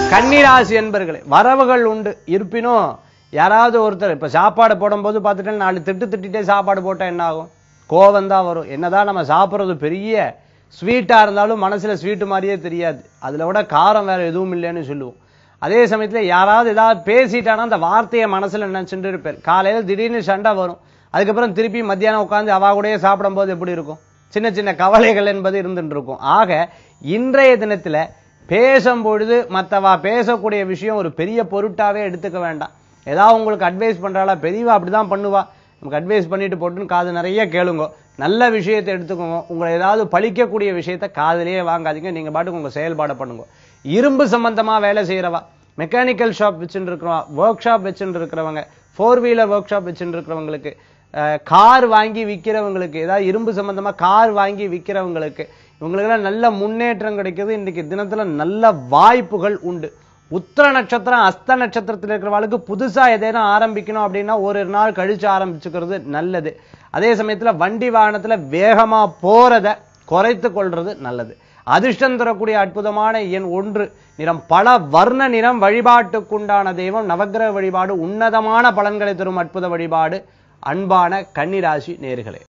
கன்னிராசி என்பர்களே வரவுகள் உண்டு இருப்பினும் யாராவது ஒருத்தர் இப்ப சாப்பாடு போடும்போது பார்த்துட்டு நாலு திட்டு திட்டிட்டே சாப்பாடு போட்டா என்ன ஆகும் கோவம் தான் வரும் என்னதான் நம்ம சாப்பிட்றது பெரிய ஸ்வீட்டா இருந்தாலும் மனசுல ஸ்வீட் மாதிரியே தெரியாது அதுல விட காரம் வேற எதுவும் இல்லைன்னு சொல்லுவோம் அதே சமயத்துல யாராவது ஏதாவது பேசிட்டானா அந்த வார்த்தையை மனசுல நினைச்சுட்டு இருப்பார் காலையில திடீர்னு சண்டை வரும் அதுக்கப்புறம் திருப்பி மத்தியானம் உட்காந்து அவா கூடயே சாப்பிடும்போது எப்படி இருக்கும் சின்ன சின்ன கவலைகள் என்பது இருந்துட்டு இருக்கும் ஆக இன்றைய தினத்துல பேசும் பொழுது மற்றவா பேசக்கூடிய விஷயம் ஒரு பெரிய பொருட்டாவே எடுத்துக்க வேண்டாம் ஏதாவது உங்களுக்கு அட்வைஸ் பண்றாளா பெரியவா அப்படிதான் பண்ணுவா நமக்கு அட்வைஸ் பண்ணிட்டு போட்டுன்னு காது நிறைய கேளுங்க நல்ல விஷயத்தை எடுத்துக்கோங்க உங்களை ஏதாவது பழிக்கக்கூடிய விஷயத்த காதுலயே வாங்காதீங்க நீங்க பாட்டுக்கு உங்க செயல்பாடை பண்ணுங்க இரும்பு சம்பந்தமா வேலை செய்யறவா மெக்கானிக்கல் ஷாப் வச்சுட்டு இருக்கிறவா ஒர்க் ஷாப் வச்சுட்டு இருக்கிறவங்க ஃபோர் வீலர் ஒர்க் ஷாப் வச்சுட்டு இருக்கிறவங்களுக்கு கார் வாங்கி விற்கிறவங்களுக்கு ஏதாவது இரும்பு சம்பந்தமா கார் வாங்கி விற்கிறவங்களுக்கு இவங்களுக்கெல்லாம் நல்ல முன்னேற்றம் கிடைக்குது இன்னைக்கு தினத்துல நல்ல வாய்ப்புகள் உண்டு உத்திர நட்சத்திரம் அஸ்த நட்சத்திரத்தில் இருக்கிறவங்களுக்கு புதுசா எதேனும் ஆரம்பிக்கணும் அப்படின்னா ஒரு நாள் கழிச்சு ஆரம்பிச்சுக்கிறது நல்லது அதே சமயத்துல வண்டி வாகனத்துல வேகமா போறத குறைத்து கொள்றது நல்லது அதிர்ஷ்டம் தரக்கூடிய அற்புதமான எண் ஒன்று நிறம் பல வர்ண நிறம் வழிபாட்டுக்குண்டான தெய்வம் நவக்கிரக வழிபாடு உன்னதமான பலன்களை தரும் அற்புத வழிபாடு அன்பான கன்னிராசி நேர்களே